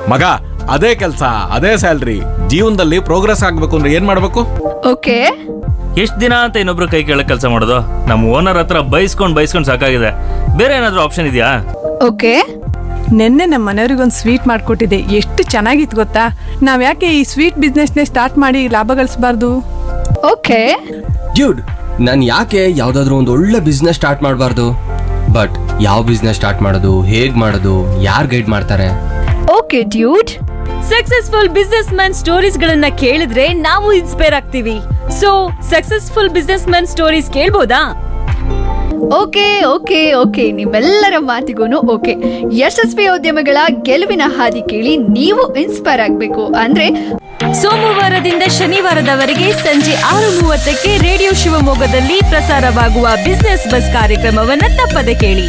ಮಗ ಅದೇ ಕೆಲಸ ಅದೇ ಸ್ಯಾಲ್ರಿ ಜೀವನದಲ್ಲಿ ಪ್ರೋಗ್ರೆಸ್ ಆಗ್ಬೇಕು ಅಂದ್ರೆ ಏನ್ ಮಾಡ್ಬೇಕು ಓಕೆ ಎಷ್ಟ್ ದಿನ ಅಂತ ಇನ್ನೊಬ್ರು ಕೈ ಕೆಳಗೆ ಕೆಲಸ ಮಾಡೋದು ನಮ್ಮ ಓನರ್ ಹತ್ರ ಬೈಸ್ಕೊಂಡ್ ಬೈಸ್ಕೊಂಡ್ ಸಾಕಾಗಿದೆ ಬೇರೆ ಏನಾದ್ರೂ ಆಪ್ಷನ್ ಇದೆಯಾ ಓಕೆ ನಿನ್ನೆ ನಮ್ಮ ಮನೆಯವ್ರಿಗೊಂದು ಸ್ವೀಟ್ ಮಾಡಿಕೊಟ್ಟಿದ್ದೆ ಎಷ್ಟು ಚೆನ್ನಾಗಿತ್ತು ಗೊತ್ತಾ ನಾವು ಯಾಕೆ ಈ ಸ್ವೀಟ್ ಬಿಸ್ನೆಸ್ನೇ ಸ್ಟಾರ್ಟ್ ಮಾಡಿ ಲಾಭ ಗಳಿಸಬಾರ್ದು ಓಕೆ ಡ್ಯೂಡ್ ನಾನು ಯಾಕೆ ಯಾವುದಾದ್ರೂ ಒಂದು ಒಳ್ಳೆ ಬಿಸ್ನೆಸ್ ಸ್ಟಾರ್ಟ್ ಮಾಡಬಾರ್ದು ಬಟ್ ಯಾವ ಬಿಸ್ನೆಸ್ ಸ್ಟಾರ್ಟ್ ಮಾಡೋದು ಹೇಗ್ ಮಾಡೋದು ಯಾರು ಗೈಡ್ ಮಾಡ್ತಾರೆ okay dude successful businessman stories ಗಳನ್ನ ಕೇಳಿದ್ರೆ ನಾವು ಇನ್ಸ್ಪೈರ್ ಆಗ್ತೀವಿ so successful businessman stories ಕೇಳ್ಬೋದಾ ಓಕೆ ಓಕೆ ಓಕೆ ನಿಮ್ಮೆಲ್ಲರ ಮಾತಿಗೂ ಓಕೆ ಯಶಸ್ವಿ ಉದ್ಯಮಗಳ ಗೆಲುವಿನ ಹಾದಿ ಕೇಳಿ ನೀವು ಇನ್ಸ್ಪೈರ್ ಆಗಬೇಕು ಅಂದ್ರೆ ಸೋಮವಾರದಿಂದ ಶನಿವಾರದವರೆಗೆ ಸಂಜೆ ಆರು ಮೂವತ್ತಕ್ಕೆ ರೇಡಿಯೋ ಶಿವಮೊಗ್ಗದಲ್ಲಿ ಪ್ರಸಾರವಾಗುವ ಬಿಸ್ನೆಸ್ ಬಸ್ ಕಾರ್ಯಕ್ರಮವನ್ನ ತಪ್ಪದೆ ಕೇಳಿ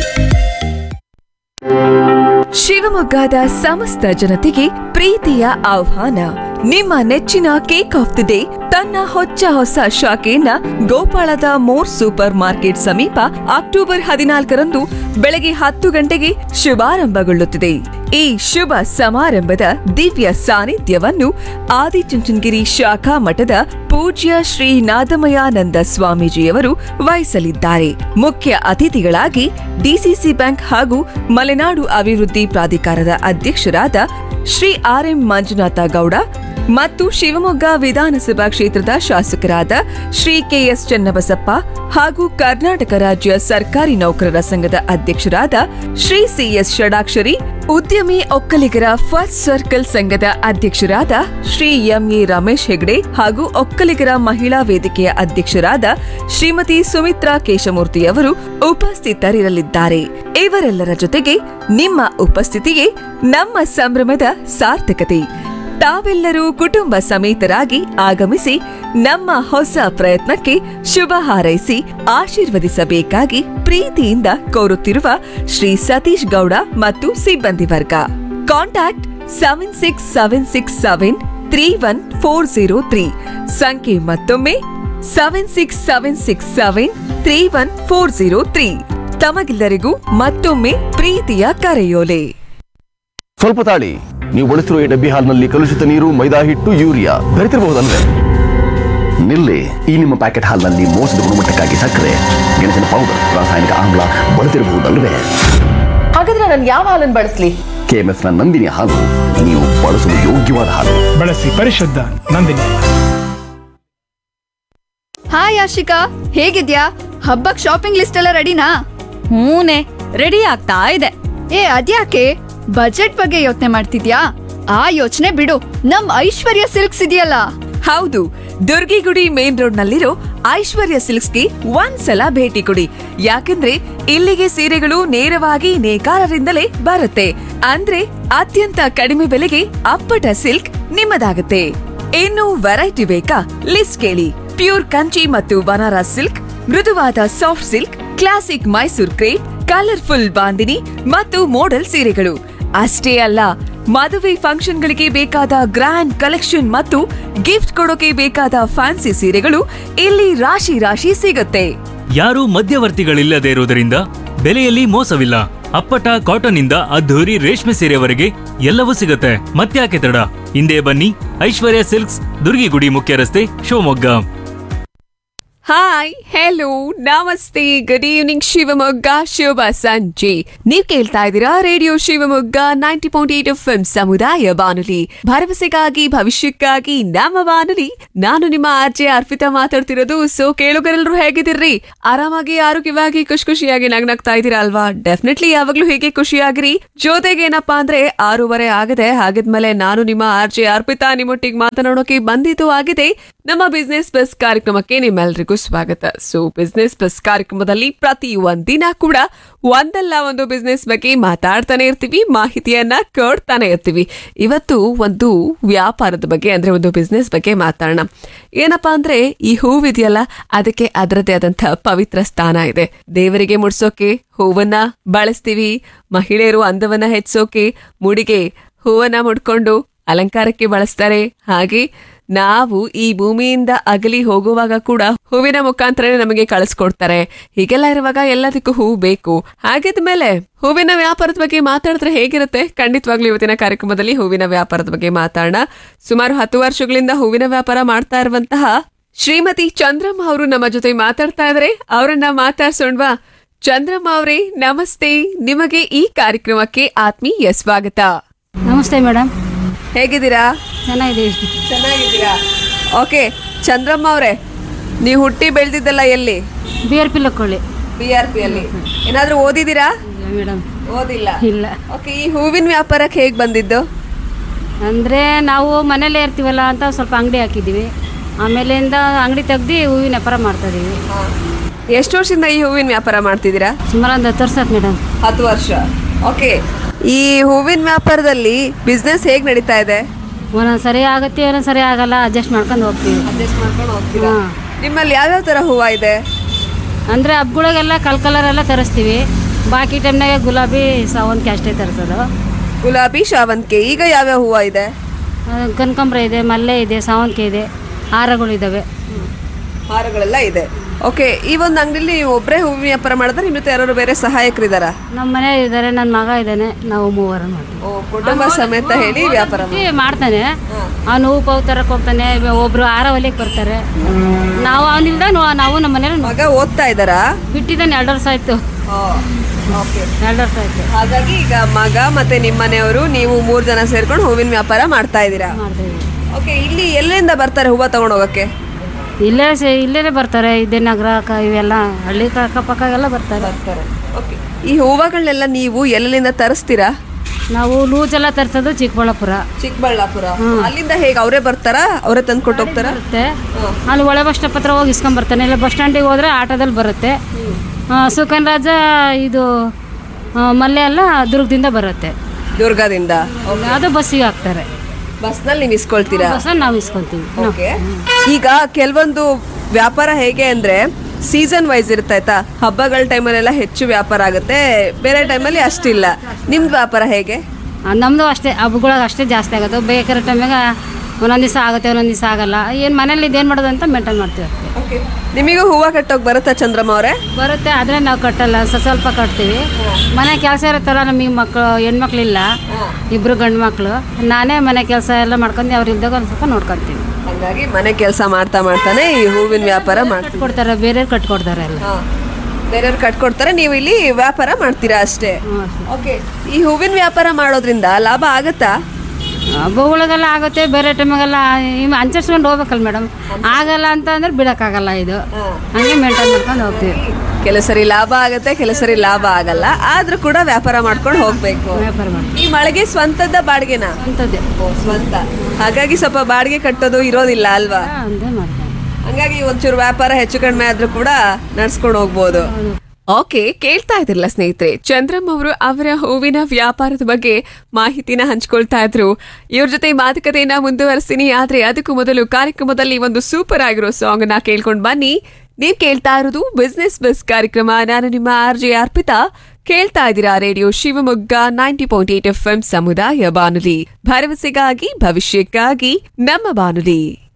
ಶಿವಮೊಗ್ಗದ ಸಮಸ್ತ ಜನತೆಗೆ ಪ್ರೀತಿಯ ಆಹ್ವಾನ ನಿಮ್ಮ ನೆಚ್ಚಿನ ಕೇಕ್ ಆಫ್ ದಿ ಡೇ ತನ್ನ ಹೊಚ್ಚ ಹೊಸ ಶಾಖೆಯನ್ನ ಗೋಪಾಳದ ಮೋರ್ ಸೂಪರ್ ಮಾರ್ಕೆಟ್ ಸಮೀಪ ಅಕ್ಟೋಬರ್ ಹದಿನಾಲ್ಕರಂದು ಬೆಳಗ್ಗೆ ಹತ್ತು ಗಂಟೆಗೆ ಶುಭಾರಂಭಗೊಳ್ಳುತ್ತಿದೆ ಈ ಶುಭ ಸಮಾರಂಭದ ದಿವ್ಯ ಸಾನ್ನಿಧ್ಯವನ್ನು ಆದಿಚುಂಚನಗಿರಿ ಶಾಖಾ ಮಠದ ಪೂಜ್ಯ ಶ್ರೀ ನಾದಮಯಾನಂದ ಸ್ವಾಮೀಜಿಯವರು ವಹಿಸಲಿದ್ದಾರೆ ಮುಖ್ಯ ಅತಿಥಿಗಳಾಗಿ ಡಿಸಿಸಿ ಬ್ಯಾಂಕ್ ಹಾಗೂ ಮಲೆನಾಡು ಅಭಿವೃದ್ಧಿ ಪ್ರಾಧಿಕಾರದ ಅಧ್ಯಕ್ಷರಾದ ಶ್ರೀ ಆರ್ ಎಂ ಮಂಜುನಾಥ ಗೌಡ ಮತ್ತು ಶಿವಮೊಗ್ಗ ವಿಧಾನಸಭಾ ಕ್ಷೇತ್ರದ ಶಾಸಕರಾದ ಶ್ರೀ ಕೆಎಸ್ ಚನ್ನಬಸಪ್ಪ ಹಾಗೂ ಕರ್ನಾಟಕ ರಾಜ್ಯ ಸರ್ಕಾರಿ ನೌಕರರ ಸಂಘದ ಅಧ್ಯಕ್ಷರಾದ ಶ್ರೀ ಸಿಎಸ್ ಷಡಾಕ್ಷರಿ ಉದ್ಯಮಿ ಒಕ್ಕಲಿಗರ ಫಸ್ಟ್ ಸರ್ಕಲ್ ಸಂಘದ ಅಧ್ಯಕ್ಷರಾದ ಶ್ರೀ ಎಂಎ ರಮೇಶ್ ಹೆಗ್ಡೆ ಹಾಗೂ ಒಕ್ಕಲಿಗರ ಮಹಿಳಾ ವೇದಿಕೆಯ ಅಧ್ಯಕ್ಷರಾದ ಶ್ರೀಮತಿ ಸುಮಿತ್ರಾ ಕೇಶಮೂರ್ತಿಯವರು ಉಪಸ್ಥಿತರಿರಲಿದ್ದಾರೆ ಇವರೆಲ್ಲರ ಜೊತೆಗೆ ನಿಮ್ಮ ಉಪಸ್ಥಿತಿಯೇ ನಮ್ಮ ಸಂಭ್ರಮದ ಸಾರ್ಥಕತೆ ತಾವೆಲ್ಲರೂ ಕುಟುಂಬ ಸಮೇತರಾಗಿ ಆಗಮಿಸಿ ನಮ್ಮ ಹೊಸ ಪ್ರಯತ್ನಕ್ಕೆ ಶುಭ ಹಾರೈಸಿ ಆಶೀರ್ವದಿಸಬೇಕಾಗಿ ಪ್ರೀತಿಯಿಂದ ಕೋರುತ್ತಿರುವ ಶ್ರೀ ಸತೀಶ್ ಗೌಡ ಮತ್ತು ಸಿಬ್ಬಂದಿ ವರ್ಗ contact seven six seven six seven three one four zero three ಸಂಖ್ಯೆ ಮತ್ತೊಮ್ಮೆ seven six seven six seven three one four zero three ತಮಗೆಲ್ಲರಿಗೂ ಮತ್ತೊಮ್ಮೆ ಪ್ರೀತಿಯ ಕರೆಯೋಲೆ ಸ್ವಲ್ಪ ತಾಳಿ ನೀವು ಬಳಸಿರುವ ಈ ಡಬ್ಬಿ ಹಾಲ್ನಲ್ಲಿ ಕಲುಷಿತ ನೀರು ಮೈದಾ ಹಿಟ್ಟು ಯೂರಿಯಾ ಬೆರೆತಿರಬಹುದಲ್ವೇ ನಿಲ್ಲಿ ಈ ನಿಮ್ಮ ಪ್ಯಾಕೆಟ್ ಹಾಲ್ನಲ್ಲಿ ಮೋಸದ ಗುಣಮಟ್ಟಕ್ಕಾಗಿ ಸಕ್ಕರೆ ಗೆಣಸಿನ ಪೌಡರ್ ರಾಸಾಯನಿಕ ಆಮ್ಲ ಬಳಸಿರಬಹುದಲ್ವೇ ಹಾಗಾದ್ರೆ ನಾನು ಯಾವ ಹಾಲನ್ನು ಬಳಸಲಿ ಕೆಎಂಎಫ್ ನ ನಂದಿನಿ ಹಾಲು ನೀವು ಬಳಸಲು ಯೋಗ್ಯವಾದ ಹಾಲು ಬಳಸಿ ಪರಿಶುದ್ಧ ನಂದಿನಿ ಹಾಯ್ ಆಶಿಕಾ ಹೇಗಿದ್ಯಾ ಹಬ್ಬಕ್ ಶಾಪಿಂಗ್ ಲಿಸ್ಟ್ ಎಲ್ಲ ರೆಡಿನಾ ಹೂನೆ ರೆಡಿ ಆಗ್ತಾ ಇದೆ ಏ ಅದ್ಯಾಕೆ ಬಜೆಟ್ ಬಗ್ಗೆ ಯೋಚನೆ ಮಾಡ್ತಿದ್ಯಾ ಆ ಯೋಚನೆ ಬಿಡು ನಮ್ ಐಶ್ವರ್ಯ ಸಿಲ್ಕ್ಸ್ ಇದೆಯಲ್ಲ ಹೌದು ದುರ್ಗಿಗುಡಿ ಮೇನ್ ರೋಡ್ ನಲ್ಲಿರೋ ಐಶ್ವರ್ಯ ಸಿಲ್ಕ್ಸ್ಗೆ ಒಂದ್ಸಲ ಭೇಟಿ ಕೊಡಿ ಯಾಕಂದ್ರೆ ಇಲ್ಲಿಗೆ ಸೀರೆಗಳು ನೇರವಾಗಿ ನೇಕಾರರಿಂದಲೇ ಬರುತ್ತೆ ಅಂದ್ರೆ ಅತ್ಯಂತ ಕಡಿಮೆ ಬೆಲೆಗೆ ಅಪ್ಪಟ ಸಿಲ್ಕ್ ನಿಮ್ಮದಾಗುತ್ತೆ ಇನ್ನು ವೆರೈಟಿ ಬೇಕಾ ಲಿಸ್ಟ್ ಕೇಳಿ ಪ್ಯೂರ್ ಕಂಚಿ ಮತ್ತು ಬನಾರಸ್ ಸಿಲ್ಕ್ ಮೃದುವಾದ soft silk classic Mysore crepe colourful bandhini ಮತ್ತು ಮೋಡಲ್ ಸೀರೆಗಳು ಅಷ್ಟೇ ಅಲ್ಲ ಮದುವೆ ಫಂಕ್ಷನ್ಗಳಿಗೆ ಬೇಕಾದ ಗ್ರ್ಯಾಂಡ್ ಕಲೆಕ್ಷನ್ ಮತ್ತು ಗಿಫ್ಟ್ ಕೊಡೋಕೆ ಬೇಕಾದ ಫ್ಯಾನ್ಸಿ ಸೀರೆಗಳು ಇಲ್ಲಿ ರಾಶಿ ರಾಶಿ ಸಿಗುತ್ತೆ ಯಾರೂ ಮಧ್ಯವರ್ತಿಗಳಿಲ್ಲದೆ ಇರುವುದರಿಂದ ಬೆಲೆಯಲ್ಲಿ ಮೋಸವಿಲ್ಲ ಅಪ್ಪಟ ಕಾಟನ್ ಇಂದ ಅದ್ಧೂರಿ ರೇಷ್ಮೆ ಸೀರೆವರೆಗೆ ಎಲ್ಲವೂ ಸಿಗುತ್ತೆ ಮತ್ತ್ಯಾಕೆ ತಡ ಹಿಂದೆ ಬನ್ನಿ ಐಶ್ವರ್ಯ ಸಿಲ್ಕ್ಸ್ ದುರ್ಗಿಗುಡಿ ಮುಖ್ಯ ರಸ್ತೆ Shivamogga hi hello namaste good evening Shivamogga ಶುಭ ಸಂಜೆ ನೀವ್ ಕೇಳ್ತಾ ಇದ್ದೀರಾ radio Shivamogga ninety point eight F ಸಮುದಾಯ ಬಾನುಲಿ ಭರವಸೆಗಾಗಿ ಭವಿಷ್ಯಕ್ಕಾಗಿ ನಮ್ಮ ಬಾನುಲಿ ನಾನು ನಿಮ್ಮ ಆರ್ಜೆ ಅರ್ಪಿತಾ ಮಾತಾಡ್ತಿರೋದು ಸೊ ಕೇಳುಗರೆಲ್ಲರೂ ಹೇಗಿದ್ದೀರಿ ಆರಾಮಾಗಿ ಆರೋಗ್ಯವಾಗಿ ಖುಷಿ ಖುಷಿಯಾಗಿ ನಗ್ನಗ್ತಾ ಇದ್ದೀರಾ ಅಲ್ವಾ ಡೆಫಿನೆಟ್ಲಿ ಯಾವಾಗ್ಲೂ ಹೀಗೆ ಖುಷಿಯಾಗಿರಿ ಜೊತೆಗೆ ಏನಪ್ಪಾ ಅಂದ್ರೆ ಆರೂವರೆ ಆಗದೆ ಹಾಗಿದ್ಮೇಲೆ ನಾನು ನಿಮ್ಮ ಆರ್ಜೆ ಅರ್ಪಿತಾ ನಿಮ್ಮೊಟ್ಟಿಗೆ ಮಾತನಾಡೋಕೆ ಬಂದಿದ್ದು ಆಗಿದೆ ನಮ್ಮ ಬಿಸ್ನೆಸ್ ಬಸ್ ಕಾರ್ಯಕ್ರಮಕ್ಕೆ ನಿಮ್ಮೆಲ್ರಿಗೂ ಸ್ವಾಗತ ಸೊ ಬಿಸ್ನೆಸ್ ಬಸ್ ಕಾರ್ಯಕ್ರಮದಲ್ಲಿ ಪ್ರತಿ ಒಂದಿನ ಕೂಡ ಒಂದಲ್ಲ ಒಂದು ಬಿಸ್ನೆಸ್ ಬಗ್ಗೆ ಮಾತಾಡ್ತಾನೆ ಇರ್ತೀವಿ ಮಾಹಿತಿಯನ್ನ ಕೊಡ್ತಾನೆ ಇರ್ತೀವಿ ಇವತ್ತು ಒಂದು ವ್ಯಾಪಾರದ ಬಗ್ಗೆ ಅಂದ್ರೆ ಒಂದು ಬಿಸ್ನೆಸ್ ಬಗ್ಗೆ ಮಾತಾಡೋಣ ಏನಪ್ಪಾ ಅಂದ್ರೆ ಈ ಹೂವಿದೆಯಲ್ಲ ಅದಕ್ಕೆ ಅದರದ್ದೇ ಆದಂತಹ ಪವಿತ್ರ ಸ್ಥಾನ ಇದೆ ದೇವರಿಗೆ ಮುಡ್ಸೋಕೆ ಹೂವನ್ನ ಬಳಸ್ತೀವಿ ಮಹಿಳೆಯರು ಅಂದವನ್ನ ಹೆಚ್ಚೋಕೆ ಮುಡಿಗೆ ಹೂವನ್ನ ಮುಡ್ಕೊಂಡು ಅಲಂಕಾರಕ್ಕೆ ಬಳಸ್ತಾರೆ ಹಾಗೆ ನಾವು ಈ ಭೂಮಿಯಿಂದ ಅಗಲಿ ಹೋಗುವಾಗ ಕೂಡ ಹೂವಿನ ಮುಖಾಂತರನೇ ನಮಗೆ ಕಳಿಸ್ಕೊಡ್ತಾರೆ ಹೀಗೆಲ್ಲ ಇರುವಾಗ ಎಲ್ಲದಕ್ಕೂ ಹೂ ಬೇಕು ಹಾಗಿದ್ಮೇಲೆ ಹೂವಿನ ವ್ಯಾಪಾರದ ಬಗ್ಗೆ ಮಾತಾಡಿದ್ರೆ ಹೇಗಿರುತ್ತೆ ಖಂಡಿತವಾಗ್ಲೂ ಇವತ್ತಿನ ಕಾರ್ಯಕ್ರಮದಲ್ಲಿ ಹೂವಿನ ವ್ಯಾಪಾರದ ಬಗ್ಗೆ ಮಾತಾಡೋಣ ಸುಮಾರು ಹತ್ತು ವರ್ಷಗಳಿಂದ ಹೂವಿನ ವ್ಯಾಪಾರ ಮಾಡ್ತಾ ಇರುವಂತಹ ಶ್ರೀಮತಿ ಚಂದ್ರಮ್ಮ ಅವರು ನಮ್ಮ ಜೊತೆ ಮಾತಾಡ್ತಾ ಇದ್ರೆ ಅವರನ್ನ ಮಾತಾಡ್ಸೋಣ್ವಾ ಚಂದ್ರಮ್ಮ ಅವರೇ ನಮಸ್ತೆ ನಿಮಗೆ ಈ ಕಾರ್ಯಕ್ರಮಕ್ಕೆ ಆತ್ಮೀಯ ಸ್ವಾಗತ ನಮಸ್ತೆ ಮೇಡಮ್ ಹೇಗಿದ್ದೀರಾ ಚೆನ್ನಾಗಿದೆ ಚೆನ್ನಾಗಿದ್ದೀರಾ ಓಕೆ ಚಂದ್ರಮ್ಮ ಅವರೇ ನೀವು ಹುಟ್ಟಿ ಬೆಳೆದಿದ್ದಲ್ಲ ಎಲ್ಲಿ B R P Lakkolli B R P ಅಲ್ಲಿ ಏನಾದ್ರೂ ಓದಿದ್ದೀರಾ ಮೇಡಮ್ ಓದಿಲ್ಲ ಇಲ್ಲ ಓಕೆ ಈ ಹೂವಿನ ವ್ಯಾಪಾರಕ್ಕೆ ಹೇಗೆ ಬಂದಿದ್ದು ಅಂದರೆ ನಾವು ಮನೇಲೇ ಇರ್ತೀವಲ್ಲ ಅಂತ ಸ್ವಲ್ಪ ಅಂಗಡಿ ಹಾಕಿದ್ದೀವಿ ಆಮೇಲಿಂದ ಅಂಗಡಿ ತೆಗ್ದು ಹೂವಿನ ವ್ಯಾಪಾರ ಮಾಡ್ತಾ ಇದೀವಿ ಎಷ್ಟು ವರ್ಷದಿಂದ ಈ ಹೂವಿನ ವ್ಯಾಪಾರ ಮಾಡ್ತಿದ್ದೀರಾ ಸುಮಾರು ಒಂದು ಹತ್ತು ವರ್ಷ ಆಯ್ತು ಮೇಡಮ್ ಹತ್ತು ವರ್ಷ ಓಕೆ ಈ ಹೂವಿನ ವ್ಯಾಪಾರದಲ್ಲಿ ಬಿಸ್ನೆಸ್ ಹೇಗೆ ನಡೀತಾ ಇದೆ ಒಂದೊಂದು ಸರಿ ಆಗುತ್ತೆ ಒಂದೊಂದು ಸರಿ ಆಗಲ್ಲ ಅಡ್ಜಸ್ಟ್ ಮಾಡ್ಕೊಂಡು ಹೋಗ್ತೀವಿ ಅಡ್ಜಸ್ಟ್ ಮಾಡ್ಕೊಂಡು ಹೋಗ್ತೀರಾ ಹಾಂ ನಿಮ್ಮಲ್ಲಿ ಯಾವ್ಯಾವ ಥರ ಹೂವು ಇದೆ ಅಂದರೆ ಹಬ್ಗಳಿಗೆಲ್ಲ ಕಲ್ ಕಲರ್ ಎಲ್ಲ ತರಿಸ್ತೀವಿ ಬಾಕಿ ಟೈಮ್ನಾಗೆ ಗುಲಾಬಿ ಸಾವಂತಿಗೆ ಅಷ್ಟೇ ತರಿಸೋದು ಗುಲಾಬಿ ಶಾವಂತಿಗೆ ಈಗ ಯಾವ್ಯಾವ ಹೂವು ಇದೆ ಆ, ಕನಕಾಂಬ್ರ ಇದೆ ಮಲ್ಲೆ ಇದೆ ಸಾವಂತಿಗೆ ಇದೆ ಹಾರಗಳಿದ್ದಾವೆ ಹಾರಗಳೆಲ್ಲ ಇದೆ ಓಕೆ ಈ ಒಂದು ಅಂಗಡಿಲಿ ನೀವು ಒಬ್ಬರೇ ಹೂವಿನ ವ್ಯಾಪಾರ ಮಾಡಿದ್ರೆ ನಿಮ್ಮ ಜೊತೆ ಯಾರು ಬೇರೆ ಸಹಾಯಕರಿದ್ದಾರ ನಮ್ಮ ಮನೆ ಇದ್ದಾರೆ ನನ್ನ ಮಗ ಇದ್ದಾನೆ ನಾವು ಮೂವರು ಮಾಡ್ತೀವಿ ಕುಟುಂಬ ಸಮೇತ ಹೇಳಿ ವ್ಯಾಪಾರ ಮಾಡಿ. ಈ ಮಾಡ್ತಾನೆ ಅವ್ನು ಹೂ ಪವು ತರಕ್ ಹೋಗ್ತಾನೆ ಒಬ್ರು ಆರ ಹೊಲಿಯಕ್ ಬರ್ತಾರೆ ನಾವು ಅವನಿಲ್ದ ನಾವು ನಮ್ಮ ಮನೇಲಿ ಮಗ ಓದ್ತಾ ಇದ್ದಾರಾ ಬಿಟ್ಟಿದ್ದಾನೆ ಎರಡು ವರ್ಷ ಆಯ್ತು ಎರಡು ವರ್ಷ ಆಯ್ತು ಹಾಗಾಗಿ ಈಗ ಮಗ ಮತ್ತೆ ನಿಮ್ಮ ಮನೆಯವರು ನೀವು ಮೂರ್ ಜನ ಸೇರ್ಕೊಂಡು ಹೂವಿನ ವ್ಯಾಪಾರ ಮಾಡ್ತಾ ಇದ್ದೀರಾ ಓಕೆ ಇಲ್ಲಿ ಎಲ್ಲಿಂದ ಬರ್ತಾರೆ ಹೂವ ತಗೊಂಡ್ ಹೋಗಕ್ಕೆ ಇಲ್ಲೇ ಸ- ಇಲ್ಲೇ ಬರ್ತಾರೆ ಇದೇ ನಗರ ಕ- ಇವೆಲ್ಲ ಹಳ್ಳಿ ಕ- ಅಕ್ಕಪಕ್ಕ ಎಲ್ಲ ಬರ್ತಾರೆ ಈ ಹೂವಗಳನ್ನೆಲ್ಲ ನೀವು ಎಲ್ಲೆಲ್ಲಿಂದ ತರಿಸ್ತೀರಾ ನಾವು ಲೂಸ್ ಎಲ್ಲ ತರಿಸೋದು ಚಿಕ್ಕಬಳ್ಳಾಪುರ ಚಿಕ್ಕಬಳ್ಳಾಪುರ ಅಲ್ಲಿಂದ ಹೇಗೆ ಅವರೇ ಬರ್ತಾರಾ ಅವರೇ ತಂದು ಕೊಟ್ಟು ಹೋಗ್ತಾರಾ ಬರುತ್ತೆ ಅಲ್ಲಿ ಒಳ ಬಸ್ ಸ್ಟಾಪ್ ಹತ್ರ ಹೋಗಿ ಇಸ್ಕೊಂಡ್ ಬರ್ತಾನೆ ಇಲ್ಲ ಬಸ್ ಸ್ಟ್ಯಾಂಡಿಗೆ ಹೋದ್ರೆ ಆಟೋದಲ್ಲಿ ಬರುತ್ತೆ ಆ, ಸುಕನ್ ರಾಜ ಇದು ಆ, ಮಲ್ಲೆ ಎಲ್ಲ ದುರ್ಗದಿಂದ ಬರುತ್ತೆ ದುರ್ಗಾದಿಂದ ಅದು ಬಸ್ಸಿಗೆ ಹಾಕ್ತಾರೆ ಬಸ್ನಲ್ಲಿ ನೀವು ಇಸ್ಕೊಳ್ತೀರಾ ಬಸ್ಸಲ್ಲಿ ನಾವು ಇಸ್ಕೊಂತೀವಿ ನಾವು. ಓಕೆ ಈಗ ಕೆಲವೊಂದು ವ್ಯಾಪಾರ ಹೇಗೆ ಅಂದ್ರೆ ಸೀಸನ್ ವೈಸ್ ಇರುತ್ತೆ ಆಯ್ತಾ ಹಬ್ಬಗಳ ಟೈಮಲ್ಲೆಲ್ಲ ಹೆಚ್ಚು ವ್ಯಾಪಾರ ಆಗುತ್ತೆ ಬೇರೆ ಟೈಮಲ್ಲಿ ಅಷ್ಟಿಲ್ಲ ನಿಮ್ದು ವ್ಯಾಪಾರ ಹೇಗೆ ಆ, ನಮ್ದು ಅಷ್ಟೇ ಹಬ್ಬಗಳಾಗ ಅಷ್ಟೇ ಜಾಸ್ತಿ ಆಗೋದು ಬೇಕಾದ್ರೆ ಟೈಮಿಗೆ ಒಂದೊಂದು ದಿವಸ ಆಗುತ್ತೆ ಒಂದೊಂದು ದಿವಸ ಆಗಲ್ಲ ಏನು ಮನೇಲಿ ಇದೇನು ಮಾಡೋದು ಅಂತ ಮೇಂಟೈನ್ ಮಾಡ್ತೀವಿ ಅಷ್ಟೇ ನಿಮಗೂ ಹೂವು ಕಟ್ಟೋಕೆ ಬರುತ್ತಾ ಚಂದ್ರಮ್ಮ ಅವರೇ ಬರುತ್ತೆ ಆದರೆ ನಾವು ಕಟ್ಟಲ್ಲ ಸ- ಸ್ವಲ್ಪ ಕಟ್ತೀವಿ ಮನೆ ಕೆಲಸ ಇರುತ್ತಲ್ಲ ನಮಗೆ ಮಕ್ಕಳು ಹೆಣ್ಮಕ್ಳಿಲ್ಲ ಇಬ್ಬರು ಗಂಡು ಮಕ್ಕಳು ನಾನೇ ಮನೆ ಕೆಲಸ ಎಲ್ಲ ಮಾಡ್ಕೊಂಡು ಅವ್ರು ಇದ್ದಾಗ ಒಂದು ಸ್ವಲ್ಪ ನೋಡ್ಕೊತೀವಿ ಹಾಗಾಗಿ ಮನೆ ಕೆಲಸ ಮಾಡ್ತಾ ಮಾಡ್ತಾನೆ ಈ ಹೂವಿನ ವ್ಯಾಪಾರ ಮಾಡ್ತೀವಿ ಕೊಡ್ತಾರೆ ಬೇರೆಯವ್ರು ಕಟ್ಕೊಡ್ತಾರೆ ಎಲ್ಲ ಬೇರೆಯವ್ರು ಕಟ್ಕೊಡ್ತಾರೆ ನೀವು ಇಲ್ಲಿ ವ್ಯಾಪಾರ ಮಾಡ್ತೀರಾ ಅಷ್ಟೇ ಓಕೆ ಈ ಹೂವಿನ ವ್ಯಾಪಾರ ಮಾಡೋದ್ರಿಂದ ಲಾಭ ಆಗತ್ತಾ ಹಬ್ಬಗಳಿಗೆಲ್ಲ ಆಗುತ್ತೆ ಬೇರೆ ಟೈಮಿಗೆಲ್ಲ ಅನುಸರಿಸ್ಕೊಂಡು ಹೋಗ್ಬೇಕಲ್ಲ ಮೇಡಮ್ ಆಗಲ್ಲ ಅಂತ ಅಂದ್ರೆ ಬಿಡೋಕ್ಕಾಗಲ್ಲ ಇದು ಹಂಗೆ ಮೇಂಟೈನ್ ಮಾಡ್ಕೊಂಡು ಹೋಗ್ತೀವಿ ಕೆಲವು ಸರಿ ಲಾಭ ಆಗತ್ತೆ ಕೆಲವು ಸರಿ ಲಾಭ ಆಗಲ್ಲ ಆದ್ರೂ ಕೂಡ ವ್ಯಾಪಾರ ಮಾಡ್ಕೊಂಡು ಹೋಗ್ಬೇಕು ವ್ಯಾಪಾರ ಮಾಡ್ತೀವಿ ಈ ಮಳೆಗೆ ಸ್ವಂತದ ಬಾಡಿಗೆನಾ ಸ್ವಂತದ್ದೇ ಸ್ವಂತ ಹಾಗಾಗಿ ಸ್ವಲ್ಪ ಬಾಡಿಗೆ ಕಟ್ಟೋದು ಇರೋದಿಲ್ಲ ಅಲ್ವಾ ಅಂದೇ ಮಾಡ್ತಾರೆ ಹಂಗಾಗಿ ಒಂಚೂರು ವ್ಯಾಪಾರ ಹೆಚ್ಚು ಕಡಿಮೆ ಆದ್ರೂ ಕೂಡ ನಡ್ಸ್ಕೊಂಡು ಹೋಗ್ಬೋದು ಓಕೆ ಕೇಳ್ತಾ ಇದ್ರಲ್ಲ ಸ್ನೇಹಿತರೆ ಚಂದ್ರಮ್ ಅವರು ಅವರ ಹೂವಿನ ವ್ಯಾಪಾರದ ಬಗ್ಗೆ ಮಾಹಿತಿನ ಹಂಚ್ಕೊಳ್ತಾ ಇದ್ರು ಇವ್ರ ಜೊತೆ ಮಾತುಕತೆಯನ್ನ ಮುಂದುವರಿಸ್ತೀನಿ ಆದ್ರೆ ಅದಕ್ಕೂ ಮೊದಲು ಕಾರ್ಯಕ್ರಮದಲ್ಲಿ ಒಂದು ಸೂಪರ್ ಆಗಿರೋ ಸಾಂಗ್ ನ ಕೇಳ್ಕೊಂಡ್ ಬನ್ನಿ ನೀವ್ ಕೇಳ್ತಾ ಇರೋದು ಬಿಸ್ನೆಸ್ ಬಸ್ ಕಾರ್ಯಕ್ರಮ ನಾನು ನಿಮ್ಮ ಆರ್ ಜೆ ಅರ್ಪಿತಾ ಕೇಳ್ತಾ ಇದ್ದೀರಾ radio Shivamogga ninety point eight F M ಸಮುದಾಯ ಬಾನುಲಿ ಭರವಸೆಗಾಗಿ ಭವಿಷ್ಯಕ್ಕಾಗಿ ನಮ್ಮ ಬಾನುಲಿ